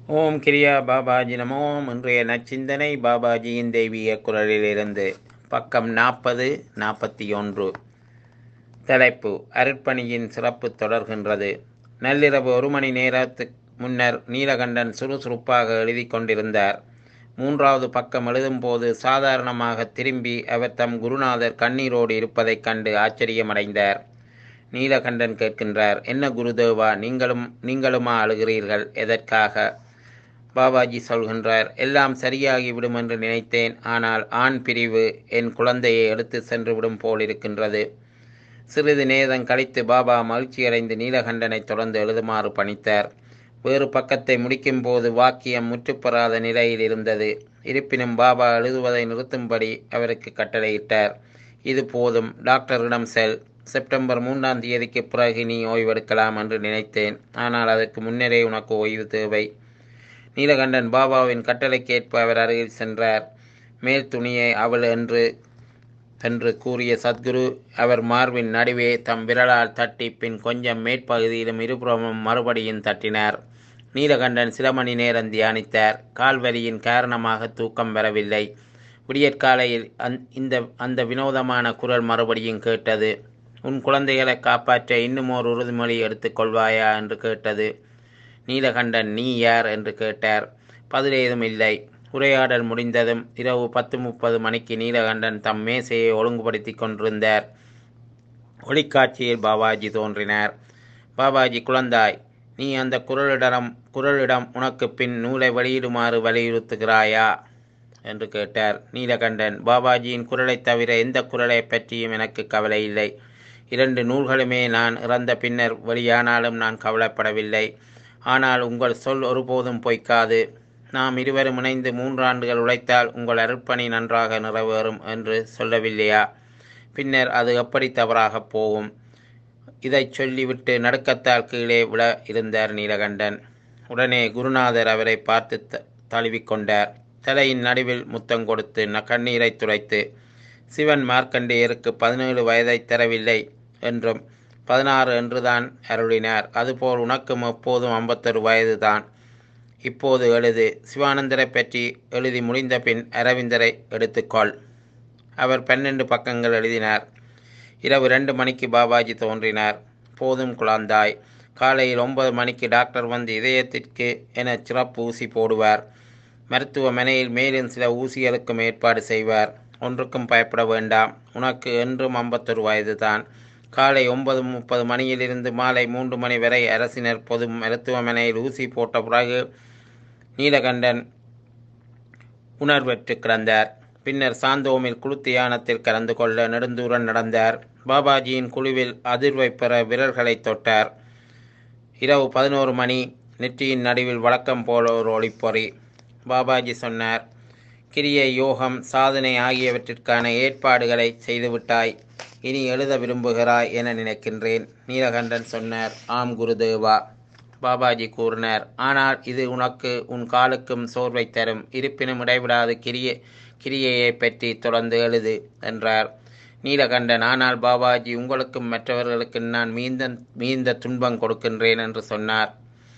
ஓம் கிரியா பாபாஜி நமோம் இன்றைய நச்சிந்தனை பாபாஜியின் தெய்வீக குரலிலிருந்து பக்கம் நாற்பது நாற்பத்தி ஒன்று தலைப்பு அருட்பணியின் சிறப்பு தொடர்கின்றது நள்ளிரவு ஒரு மணி நேரத்துக்கு முன்னர் நீலகண்டன் சுறுசுறுப்பாக எழுதி கொண்டிருந்தார் மூன்றாவது பக்கம் எழுதும்போது சாதாரணமாக திரும்பி அவர் தம் குருநாதர் கண்ணீரோடு இருப்பதைக் கண்டு ஆச்சரியமடைந்தார் நீலகண்டன் கேட்கின்றார் என்ன குருதேவா நீங்களும் நீங்களுமா அழுகிறீர்கள் எதற்காக பாபாஜி சொல்கின்றார் எல்லாம் சரியாகிவிடும் என்று நினைத்தேன் ஆனால் ஆண் பிரிவு என் குழந்தையை எடுத்து சென்று விடும் போல் இருக்கின்றது சிறிது நேரம் கழித்து பாபா மகிழ்ச்சியடைந்து நீலகண்டனை தொடர்ந்து எழுதுமாறு பணித்தார் வேறு பக்கத்தை முடிக்கும்போது வாக்கியம் முற்றுப்பெறாத நிலையில் இருந்தது இருப்பினும் பாபா எழுதுவதை நிறுத்தும்படி அவருக்கு கட்டளையிட்டார் இது போதும் டாக்டரிடம் செல் செப்டம்பர் மூன்றாம் தேதிக்கு பிறகு நீ ஓய்வெடுக்கலாம் என்று நினைத்தேன் ஆனால் அதற்கு முன்னரே உனக்கு ஓய்வு தேவை நீலகண்டன் பாபாவின் கட்டளைக்கேற்ப அவர் அருகில் சென்றார் மேல் துணியை அவள் என்று என்று கூறிய சத்குரு அவர் மார்பின் நடுவே தம் விரலால் தட்டி பின் கொஞ்சம் மேற்பகுதியிலும் இருபுறமும் மறுபடியும் தட்டினார் நீலகண்டன் சில மணி நேரம் தியானித்தார் கால்வலியின் காரணமாக தூக்கம் வரவில்லை விடியற்காலையில் அந் இந்த அந்த வினோதமான குரல் மறுபடியும் கேட்டது உன் குழந்தைகளை காப்பாற்ற இன்னும் ஒரு உறுதிமொழி எடுத்துக்கொள்வாயா என்று கேட்டது நீலகண்டன் நீ யார் என்று கேட்டார் பதில் ஏதும் இல்லை உரையாடல் முடிந்ததும் இரவு பத்து முப்பது மணிக்கு நீலகண்டன் தம் மேசையை ஒழுங்குபடுத்தி கொண்டிருந்தார் ஒளிக்காட்சியில் பாபாஜி தோன்றினார் பாபாஜி குழந்தாய் நீ அந்த குரலிடம் குரலிடம் உனக்கு பின் நூலை வெளியிடுமாறு வலியுறுத்துகிறாயா என்று கேட்டார் நீலகண்டன் பாபாஜியின் குரலைத் தவிர எந்த குரலை பற்றியும் எனக்கு கவலை இல்லை இரண்டு நூல்களுமே நான் இறந்த பின்னர் வெளியானாலும் நான் கவலைப்படவில்லை ஆனால் உங்கள் சொல் ஒருபோதும் பொய்க்காது நாம் இருவரும் இணைந்து மூன்றாண்டுகள் உழைத்தால் உங்கள் அருட்பணி நன்றாக நிறைவேறும் என்று சொல்லவில்லையா பின்னர் அது எப்படி தவறாக போகும் இதை சொல்லிவிட்டு நடுக்கத்தால் கீழே விழ இருந்தார் நீலகண்டன் உடனே குருநாதர் அவரை பார்த்து த தழுவிக்கொண்டார் தலையின் நடுவில் முத்தம் கொடுத்து ந கண்ணீரை துடைத்து சிவன் மார்க்கண்டேயருக்கு பதினேழு வயதை தரவில்லை என்றும் பதினாறு என்றுதான் அருளினார் அதுபோல் உனக்கும் எப்போதும் ஐம்பத்தொரு வயதுதான் இப்போது எழுது சிவானந்தரை பற்றி எழுதி முடிந்த பின் அரவிந்தரை எடுத்துக்கொள் அவர் பன்னெண்டு பக்கங்கள் எழுதினார் இரவு ரெண்டு மணிக்கு பாபாஜி தோன்றினார் போதும் குழந்தாய் காலையில் ஒன்பது மணிக்கு டாக்டர் வந்து இதயத்திற்கு என சிறப்பு ஊசி போடுவார் மருத்துவமனையில் மேலும் சில ஊசிகளுக்கும் ஏற்பாடு செய்வார் ஒன்றுக்கும் பயப்பட வேண்டாம் உனக்கு என்றும் ஐம்பத்தொரு வயதுதான் காலை ஒன்பது முப்பது மணியிலிருந்து மாலை மூன்று மணி வரை அரசினர் பொது மருத்துவமனையில் ஊசி போட்ட பிறகு நீலகண்டன் உணர்வற்று கிடந்தார் பின்னர் சாந்தோமில் குளுத்தியானத்தில் கலந்து கொள்ள நெடுந்தூரம் நடந்தார் பாபாஜியின் குழுவில் அதிர்வை பெற விரல்களை தொட்டார் இரவு பதினோரு மணி நெற்றியின் நடுவில் வழக்கம் போல ஒரு ஒளிப்பொறி பாபாஜி சொன்னார் கிரிய யோகம் சாதனை ஆகியவற்றிற்கான ஏற்பாடுகளை செய்துவிட்டாய் இனி எழுத விரும்புகிறாய் என நினைக்கின்றேன் நீலகண்டன் சொன்னார் ஆம் குருதேவா பாபாஜி கூறினார் ஆனால் இது உனக்கு உன் காலுக்கும் சோர்வை தரும் இருப்பினும் இடைவிடாது கிரிய கிரியையை பற்றி தொடர்ந்து எழுது என்றார் நீலகண்டன் ஆனால் பாபாஜி உங்களுக்கும் மற்றவர்களுக்கு நான் மீந்த மீந்த துன்பம் கொடுக்கின்றேன் என்று சொன்னார்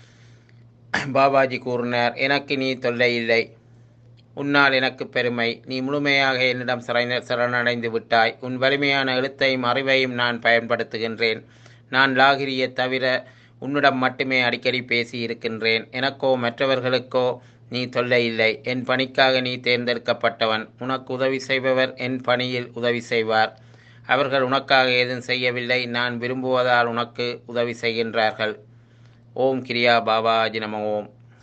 பாபாஜி கூறினார் எனக்கு நீ தொல்லை இல்லை உன்னால் எனக்கு பெருமை நீ முழுமையாக என்னிடம் சரண சரணடைந்து விட்டாய் உன் வலிமையான எழுத்தையும் அறிவையும் நான் பயன்படுத்துகின்றேன் நான் லாகிரியை தவிர உன்னிடம் மட்டுமே அடிக்கடி பேசி இருக்கின்றேன் எனக்கோ மற்றவர்களுக்கோ நீ தொல்லை இல்லை என் பணிக்காக நீ தேர்ந்தெடுக்கப்பட்டவன் உனக்கு உதவி செய்பவர் என் பணியில் உதவி செய்வார் அவர்கள் உனக்காக ஏதும் செய்யவில்லை நான் விரும்புவதால் உனக்கு உதவி செய்கின்றார்கள் ஓம் கிரியா பாபாஜி நம ஓம்